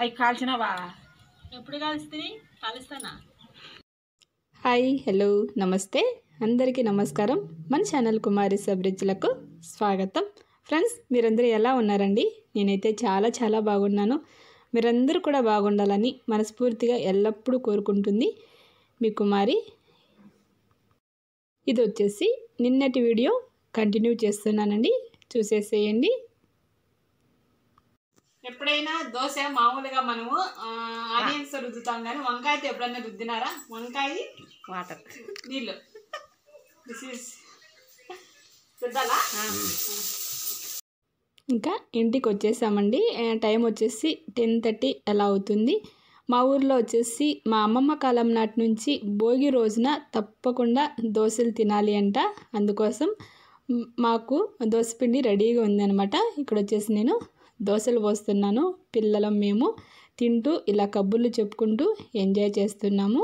అవి కాల్చినవా ఎప్పుడు కలుస్తుంది కలుస్తానా హాయ్ హలో నమస్తే అందరికీ నమస్కారం మన ఛానల్ కుమారి సబ్రిజ్లకు స్వాగతం ఫ్రెండ్స్ మీరందరూ ఎలా ఉన్నారండి నేనైతే చాలా చాలా బాగున్నాను మీరందరూ కూడా బాగుండాలని మనస్ఫూర్తిగా ఎల్లప్పుడూ కోరుకుంటుంది మీ కుమారి ఇది వచ్చేసి నిన్నటి వీడియో కంటిన్యూ చేస్తున్నానండి చూసేసేయండి ఎప్పుడైనా దోశ మామూలుగా మనము ఆనియన్స్ రుద్దుతాం కానీ వంకాయతో ఎప్పుడైనా రుద్దినారా వంకాయ వాటర్ నీళ్ళు దిస్ ఈస్ రుద్దాలా ఇంకా ఇంటికి వచ్చేసామండి ఆ, టైం వచ్చేసి టెన్ థర్టీ అలా అవుతుంది మా ఊర్లో వచ్చేసి మా అమ్మమ్మ కాలం నాటి నుంచి భోగి రోజున తప్పకుండా దోశలు తినాలి అంట అందుకోసం మ్, మాకు దోశపిండి రెడీగా ఉందన్నమాట ఇక్కడ వచ్చేసి నేను దోశలు పోస్తున్నాను పిల్లలం మేము తింటూ ఇలా కబుర్లు చెప్పుకుంటూ ఎంజాయ్ చేస్తున్నాము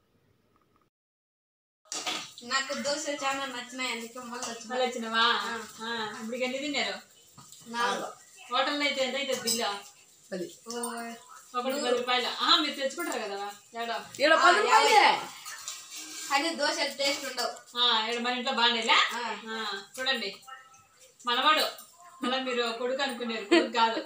నాకు దోశలు చాలా నచ్చినాయి అందుకే మళ్ళీ వచ్చిన మళ్ళీ వచ్చినవా ఇప్పుడు ఎన్ని తిన్నారు నాలుగు హోటల్లో అయితే ఎంత అవుతుంది బిల్లు పది ఒకటి పది రూపాయలు ఆహా, మీరు తెచ్చుకుంటారు కదా ఏడో ఈడ పది రూపాయలే కానీ దోశలు టేస్ట్ ఉండవు ఆ, ఏడు మన ఇంట్లో బాగుండేలా ఆ. చూడండి మనవాడు మళ్ళీ మీరు కొడుకు అనుకున్నారు కొడుకు కాదు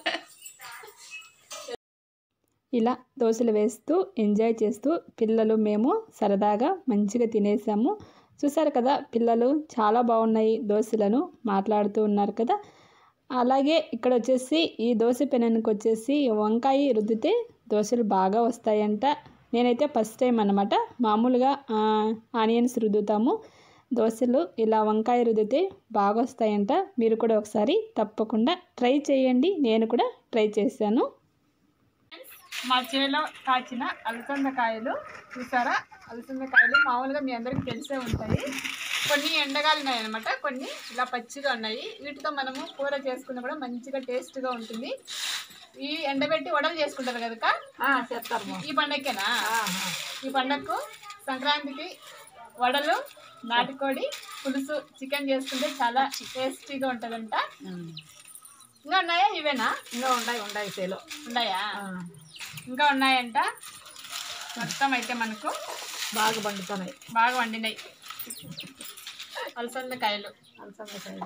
ఇలా దోశలు వేస్తూ ఎంజాయ్ చేస్తూ పిల్లలు మేము సరదాగా మంచిగా తినేసాము చూసారు కదా పిల్లలు చాలా బాగున్నాయి దోశలను మాట్లాడుతూ ఉన్నారు కదా అలాగే ఇక్కడ వచ్చేసి ఈ దోశ పెనానికి వచ్చేసి వంకాయ రుద్దితే దోశలు బాగా వస్తాయంట నేనైతే ఫస్ట్ టైం అనమాట మామూలుగా ఆ, ఆనియన్స్ రుద్దుతాము దోశలు ఇలా వంకాయ రుద్దితే బాగా వస్తాయంట మీరు కూడా ఒకసారి తప్పకుండా ట్రై చేయండి నేను కూడా ట్రై చేశాను మా చేలో కాచిన అలసందకాయలు చూసారా అలసందకాయలు మామూలుగా మీ అందరికి తెలిసే ఉంటాయి కొన్ని ఎండగాలినాయి అనమాట కొన్ని ఇలా పచ్చిగా ఉన్నాయి వీటితో మనము కూర చేసుకున్న కూడా మంచిగా టేస్ట్గా ఉంటుంది ఈ ఎండబెట్టి వడలు చేసుకుంటారు కదా ఆ, చేస్తారు మా. ఈ పండగకేనా ఆహా. ఈ పండగకు సంక్రాంతికి వడలు నాటుకోడి పులుసు చికెన్ చేసుకుంటే చాలా టేస్టీగా ఉంటుందంట ఉమ్. ఇంకా ఉన్నాయా ఇవేనా ఇంకా ఉన్నాయి ఉన్నాయి చేలో ఉన్నాయా ఆ, ఇంకా ఉన్నాయంట మొత్తం అయితే మనకు బాగా పండుతున్నాయి బాగా వండినాయి అలసందకాయలు అలసందకాయలు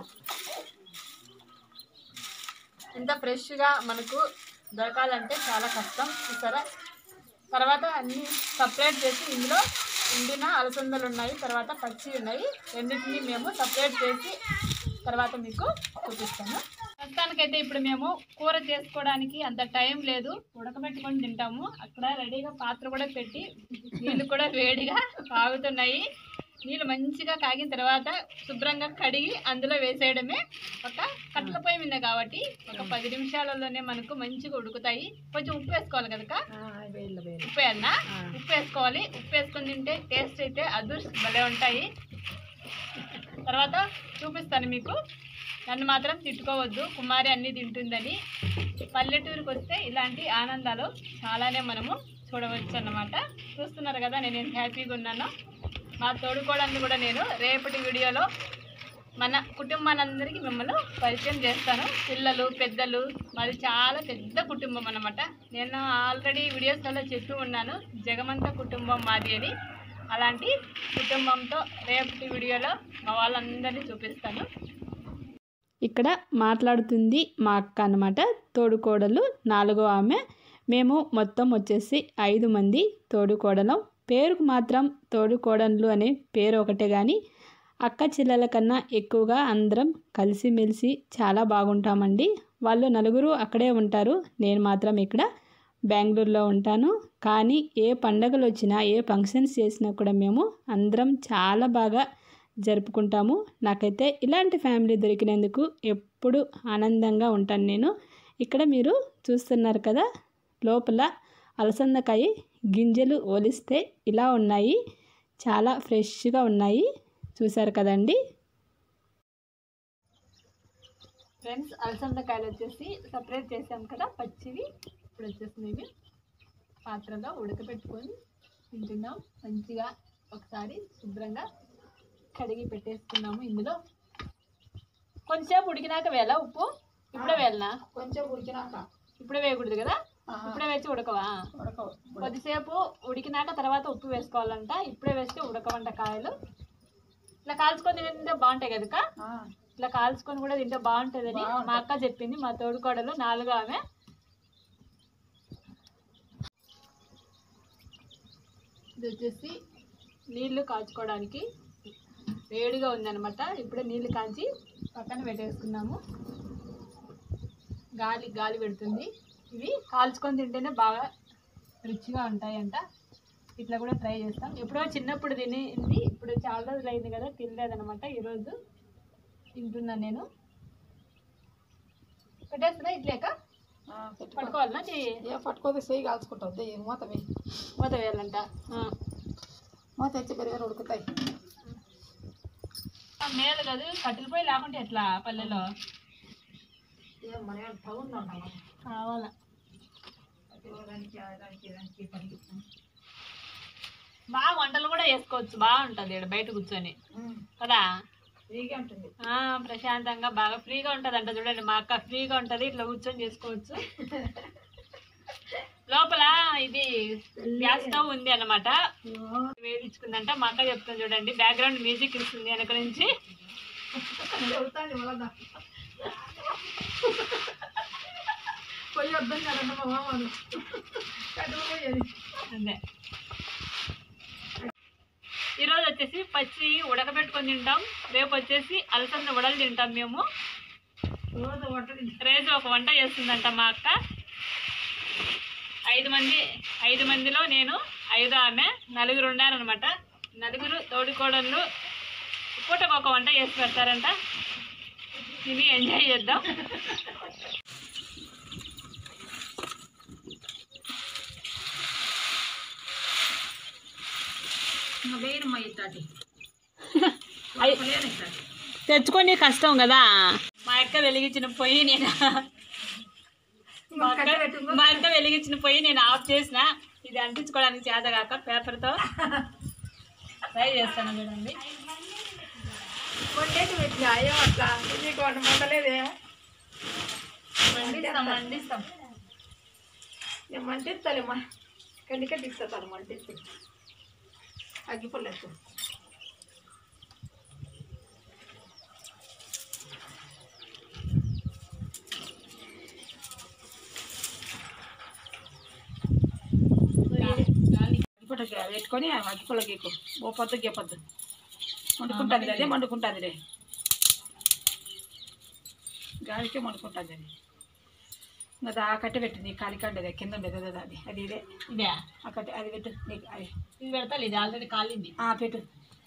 ఇంత ఫ్రెష్గా మనకు దొరకాలంటే చాలా కష్టం చూసారా తర్వాత అన్ని సపరేట్ చేసి ఇందులో ఎండిన అలసందలు ఉన్నాయి తర్వాత పచ్చి ఉన్నాయి రెండింటిని మేము సపరేట్ చేసి తర్వాత మీకు చూపిస్తాను ప్రస్తుతానికైతే ఇప్పుడు మేము కూర చేసుకోవడానికి అంత టైం లేదు ఉడకబెట్టుకొని తింటాము అక్కడ రెడీగా పాత్ర కూడా పెట్టి నీళ్ళు కూడా వేడిగా కాగుతున్నాయి నీళ్ళు మంచిగా కాగిన తర్వాత శుభ్రంగా కడిగి అందులో వేసేయడమే ఒక కట్ల పొయ్యి మీద కాబట్టి ఒక పది నిమిషాలలోనే మనకు మంచిగా ఉడుకుతాయి కొంచెం ఉప్పు వేసుకోవాలి కదా ఆ, వేళ్ళు వేలు ఉప్పు వేయాలనా ఉప్పు వేసుకోవాలి ఉప్పు వేసుకొని తింటే టేస్ట్ అయితే అదృష్ట భలే ఉంటాయి తర్వాత చూపిస్తాను మీకు నన్ను మాత్రం తిట్టుకోవద్దు కుమారి అన్నీ తింటుందని పల్లెటూరుకి వస్తే ఇలాంటి ఆనందాలు చాలానే మనము చూడవచ్చు అన్నమాట చూస్తున్నారు కదా నేను ఎంత హ్యాపీగా ఉన్నానో మా తోడుకోవడాన్ని కూడా నేను రేపటి వీడియోలో మన కుటుంబానందరికీ మిమ్మల్ని పరిచయం చేస్తాను పిల్లలు పెద్దలు మాది చాలా పెద్ద కుటుంబం అన్నమాట నేను ఆల్రెడీ వీడియోస్లలో చెప్పి ఉన్నాను జగమంత కుటుంబం మాది అని అలాంటి కుటుంబంతో రేపటి వీడియోలో మా వాళ్ళందరినీ చూపిస్తాను ఇక్కడ మాట్లాడుతుంది మా అక్క అనమాట తోడుకోడలు నాలుగో ఆమె మేము మొత్తం వచ్చేసి ఐదు మంది తోడుకోడలం పేరుకు మాత్రం తోడుకోడన్లు అనే పేరు ఒకటే కానీ అక్క చెల్లెల కన్నా ఎక్కువగా అందరం కలిసిమెలిసి చాలా బాగుంటామండి వాళ్ళు నలుగురు అక్కడే ఉంటారు నేను మాత్రం ఇక్కడ బెంగళూరులో ఉంటాను కానీ ఏ పండగలు వచ్చినా ఏ ఫంక్షన్స్ చేసినా కూడా మేము అందరం చాలా బాగా జరుపుకుంటాము నాకైతే ఇలాంటి ఫ్యామిలీ దొరికినందుకు ఎప్పుడు ఆనందంగా ఉంటాను నేను ఇక్కడ మీరు చూస్తున్నారు కదా లోపల అలసందకాయ గింజలు ఒలిస్తే ఇలా ఉన్నాయి చాలా ఫ్రెష్గా ఉన్నాయి చూసారు కదండి ఫ్రెండ్స్ అలసందకాయలు వచ్చేసి సపరేట్ చేసాం కదా పచ్చివి ఇప్పుడు వచ్చేసి ఇవి పాత్రలో ఉడకబెట్టుకొని తింటున్నాం మంచిగా ఒకసారి శుభ్రంగా కడిగి పెట్టేసుకున్నాము ఇందులో కొంచెంసేపు ఉడికినాక వేళ ఉప్పు ఇప్పుడే వేయాలనా కొంచెం ఉడికినాక ఇప్పుడే వేయకూడదు కదా ఆహా, ఇప్పుడే వేసి ఉడకవా ఉడకవు ఇప్పుడు. కొద్దిసేపు ఉడికినాక తర్వాత ఉప్పు వేసుకోవాలంట ఇప్పుడే వేస్తే ఉడకవంట కాయలు ఇట్లా కాల్చుకొని తింటే బాగుంటాయి కదా ఆ, ఇట్లా కాల్చుకొని కూడా తింటే బాగుంటుందని బాగుంటాయి. మా అక్క చెప్పింది మా తోడుకోడలు నాలుగో ఆమె ఇది వచ్చేసి నీళ్లు కాచుకోవడానికి వేడిగా ఉందన్నమాట ఇప్పుడే నీళ్లు కాంచి పక్కన పెట్టేసుకున్నాము గాలి గాలి పెడుతుంది ఇవి కాల్చుకొని తింటేనే బాగా రుచిగా ఉంటాయంట ఇట్లా కూడా ట్రై చేస్తాం ఎప్పుడో చిన్నప్పుడు తినేది ఇప్పుడు చాలా రోజులు అయింది కదా తినలేదనమాట ఈరోజు తింటున్నాను నేను పెట్టేస్తున్నా ఇట్లేక ఆ, పెట్టుకో. పట్టుకోవాలన్నా చెయ్యి ఏ పట్టుకోదు చెయ్యి కాల్చుకుంటావు దే, మూత వేయి మూత వేయాలంట ఆ. మూత వచ్చి పెరిగారు ఉడుకుతాయి ఆ, మేలు కాదు కట్టెల పొయ్యి లేకుంటే ఎట్లా పల్లెలో ఏం మన టౌన్లో ఉన్నాము కావాలా దానికి దానికి దానికి పని బాగా వంటలు కూడా చేసుకోవచ్చు బాగుంటుంది ఇక్కడ బయట కూర్చొని కదా ఫ్రీగా ఉంటుంది ఆ, ప్రశాంతంగా బాగా ఫ్రీగా ఉంటుంది అంట చూడండి మా అక్క ఫ్రీగా ఉంటుంది ఇట్లా కూర్చొని చేసుకోవచ్చు లోపల ఇది గ్యాస్ స్టవ్ ఉంది అన్నమాట వేయించుకుందంట మా అక్క చెప్తుంది చూడండి బ్యాక్గ్రౌండ్ మ్యూజిక్ ఇస్తుంది వెనక నుంచి చెబుతాండి వలదా పొయ్యి వద్దని కదండి మా మామను కట్టెల పొయ్యి అది అదే ఈరోజు వచ్చేసి పచ్చి ఉడకబెట్టుకొని తింటాం రేపు వచ్చేసి అలసంద వడలు తింటాం మేము రోజు వంటది రోజు ఒక వంట చేస్తుందంట మా అక్క ఐదు మంది ఐదు మందిలో నేను ఐదు ఆమె నలుగురు ఉన్నారనమాట నలుగురు తోడుకోడళ్ళు పూటకు ఒక వంట చేసి పెడతారంట తిని ఎంజాయ్ చేద్దాం ఇంకా వేయనమ్మా ఇట్లాంటి అయ్- లేని ఇట్లాంటి తెచ్చుకొని కష్టం కదా మా అక్క వెలిగించిన పొయ్యి నేను మా అక్క కట్టె పెట్టు. మా అక్క వెలిగించిన పొయ్యి నేను ఆఫ్ చేసిన ఇది అంటించుకోవడానికి చేత కాక పేపర్తో ట్రై చేస్తాను చూడండి వండేటి పెట్టినా అయ్యో అట్లా నీకు వంట మంటలేదే మండిస్తాం మండిస్తాం నేను మంటిస్తాలేమ్మా కండి కట్టిస్తాను మంటిస్తే అగ్గిపొల్లేదు అగ్గిపొట్ట పెట్టుకొని ఆ అగ్గిపొల్ల గీకు ఓ పొద్దు గీపొద్దు మండుకుంటుంది అదే మండుకుంటుంది గాలికే మండుకుంటుంది అది ఇంకా ఆ కట్టె పెట్టు నీ కాలికండేది కింద ఉండేది అదే అది అది ఇదే ఇదే ఆ కట్టె అది పెట్టు నీకు అది ఇది పెడతా ఇది ఆల్రెడీ కాలింది ఆ, పెట్టు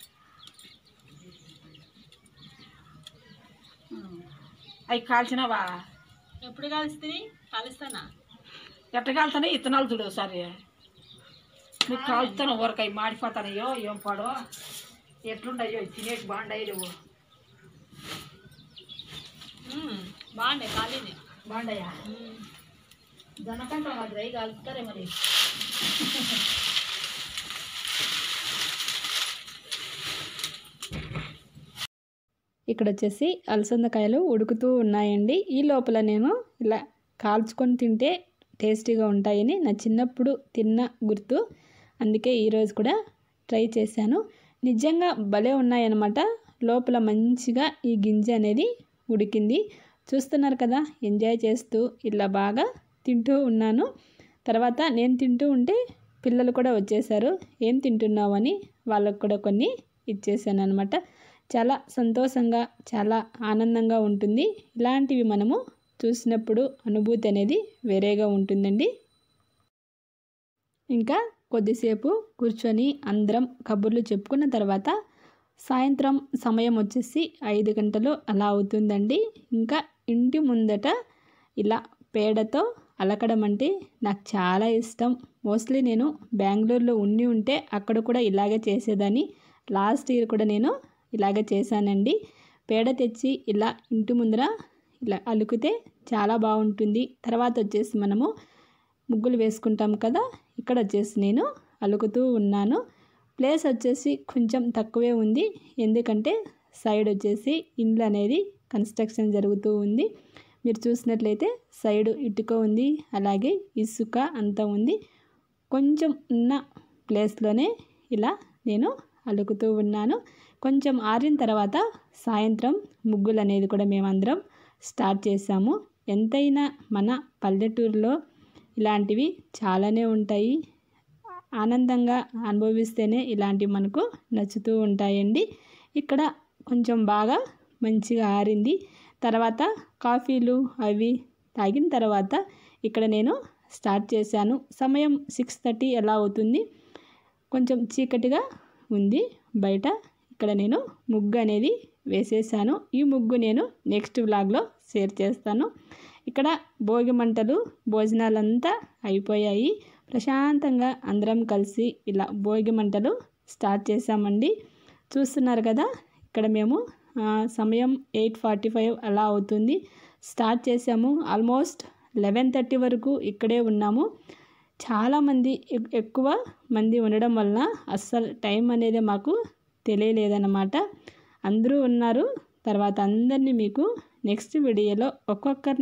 ఉమ్. అవి కాల్చినావా ఎప్పుడు కాలుస్తుంది కాలుస్తానా ఎట్ట కాలుతానే ఇత్తనాలు చూడు సరే నీకు కాలుతాను ఊరక అవి మాడిపోతానయ్యో ఏం పాడో ఎట్లుండయో తినేటి బాగుండయి నువ్వు మ్మ్. బాగుండే కాలింది బాగుండయా మ్మ్. జనకంటే మరి రై కాలుతారే మరి ఇక్కడ వచ్చేసి అలసందకాయలు ఉడుకుతూ ఉన్నాయండి ఈ లోపల నేను ఇలా కాల్చుకొని తింటే టేస్టీగా ఉంటాయని నా చిన్నప్పుడు తిన్న గుర్తు అందుకే ఈరోజు కూడా ట్రై చేశాను నిజంగా భలే ఉన్నాయన్నమాట లోపల మంచిగా ఈ గింజ అనేది ఉడికింది చూస్తున్నారు కదా ఎంజాయ్ చేస్తూ ఇలా బాగా తింటూ ఉన్నాను తర్వాత నేను తింటూ ఉంటే పిల్లలు కూడా వచ్చేసారు ఏం తింటున్నావు అని వాళ్ళకు కూడా కొన్ని ఇచ్చేసాను అనమాట చాలా సంతోషంగా చాలా ఆనందంగా ఉంటుంది ఇలాంటివి మనము చూసినప్పుడు అనుభూతి అనేది వేరేగా ఉంటుందండి ఇంకా కొద్దిసేపు కూర్చొని అందరం కబుర్లు చెప్పుకున్న తర్వాత సాయంత్రం సమయం వచ్చేసి ఐదు గంటలు అలా అవుతుందండి ఇంకా ఇంటి ముందట ఇలా పేడతో అలకడం అంటే నాకు చాలా ఇష్టం మోస్ట్లీ నేను బెంగళూరులో ఉండి ఉంటే అక్కడ కూడా ఇలాగే చేసేదాన్ని లాస్ట్ ఇయర్ కూడా నేను ఇలాగే చేశానండి పేడ తెచ్చి ఇలా ఇంటి ముందర ఇలా అలుకుతే చాలా బాగుంటుంది తర్వాత వచ్చేసి మనము ముగ్గులు వేసుకుంటాం కదా ఇక్కడ వచ్చేసి నేను అలుకుతూ ఉన్నాను ప్లేస్ వచ్చేసి కొంచెం తక్కువే ఉంది ఎందుకంటే సైడ్ వచ్చేసి ఇండ్లు అనేది కన్స్ట్రక్షన్ జరుగుతూ ఉంది మీరు చూసినట్లయితే సైడు ఇటుక ఉంది అలాగే ఇసుక అంతా ఉంది కొంచెం ఉన్న ప్లేస్లోనే ఇలా నేను అలుకుతూ ఉన్నాను కొంచెం ఆరిన తర్వాత సాయంత్రం ముగ్గులు అనేది కూడా మేమందరం స్టార్ట్ చేసాము ఎంతైనా మన పల్లెటూరులో ఇలాంటివి చాలానే ఉంటాయి ఆనందంగా అనుభవిస్తేనే ఇలాంటివి మనకు నచ్చుతూ ఉంటాయండి ఇక్కడ కొంచెం బాగా మంచిగా ఆరింది తర్వాత కాఫీలు అవి తాగిన తర్వాత ఇక్కడ నేను స్టార్ట్ చేశాను సమయం సిక్స్ థర్టీ ఎలా అవుతుంది కొంచెం చీకటిగా ఉంది బయట ఇక్కడ నేను ముగ్గు అనేది వేసేసాను ఈ ముగ్గు నేను నెక్స్ట్ వ్లాగ్లో షేర్ చేస్తాను ఇక్కడ భోగి మంటలు భోజనాలంతా అయిపోయాయి ప్రశాంతంగా అందరం కలిసి ఇలా భోగి మంటలు స్టార్ట్ చేసామండి చూస్తున్నారు కదా ఇక్కడ మేము ఆ, సమయం ఎయిట్ ఫార్టీ ఫైవ్ అలా అవుతుంది స్టార్ట్ చేసాము ఆల్మోస్ట్ లెవెన్ థర్టీ వరకు ఇక్కడే ఉన్నాము చాలామంది ఎక్- ఎక్కువ మంది ఉండడం వలన అస్సలు టైం అనేది మాకు తెలియలేదన్నమాట అందరూ ఉన్నారు తర్వాత అందరినీ మీకు నెక్స్ట్ వీడియోలో ఒక్కొక్కరిని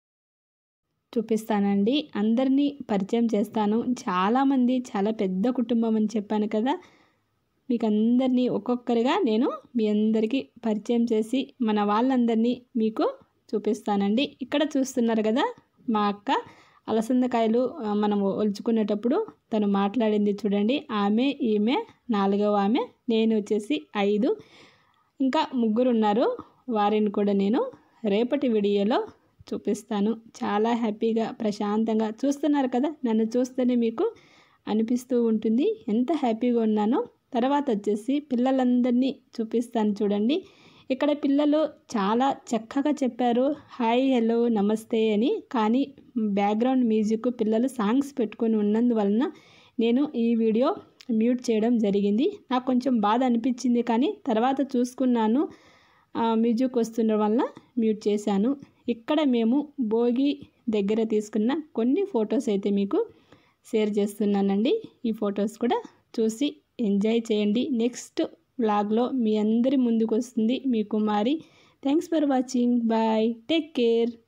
చూపిస్తానండి అందరినీ పరిచయం చేస్తాను చాలామంది చాలా పెద్ద కుటుంబం అని చెప్పాను కదా మీకు అందరినీ ఒక్కొక్కరిగా నేను మీ అందరికీ పరిచయం చేసి మన వాళ్ళందరినీ మీకు చూపిస్తానండి ఇక్కడ చూస్తున్నారు కదా మా అక్క అలసందకాయలు ఆ, మనం ఒలుచుకునేటప్పుడు తను మాట్లాడింది చూడండి ఆమె ఈమె నాలుగవ ఆమె నేను వచ్చేసి ఐదు ఇంకా ముగ్గురు ఉన్నారు వారిని కూడా నేను రేపటి వీడియోలో చూపిస్తాను చాలా హ్యాపీగా ప్రశాంతంగా చూస్తున్నారు కదా నన్ను చూస్తేనే మీకు అనిపిస్తూ ఉంటుంది ఎంత హ్యాపీగా ఉన్నానో తర్వాత వచ్చేసి పిల్లలందరినీ చూపిస్తాను చూడండి ఇక్కడ పిల్లలు చాలా చక్కగా చెప్పారు హాయ్ హలో నమస్తే అని కానీ బ్యాక్గ్రౌండ్ మ్యూజిక్ పిల్లలు సాంగ్స్ పెట్టుకొని ఉన్నందువలన నేను ఈ వీడియో మ్యూట్ చేయడం జరిగింది నాకు కొంచెం బాధ అనిపించింది కానీ తర్వాత చూసుకున్నాను ఆ, మ్యూజిక్ వస్తుండడం వల్ల మ్యూట్ చేశాను ఇక్కడ మేము భోగి దగ్గర తీసుకున్న కొన్ని ఫొటోస్ అయితే మీకు షేర్ చేస్తున్నానండి ఈ ఫొటోస్ కూడా చూసి ఎంజాయ్ చేయండి నెక్స్ట్ వ్లాగ్లో మీ అందరి ముందుకు వస్తుంది మీ Kumari thanks for watching bye take care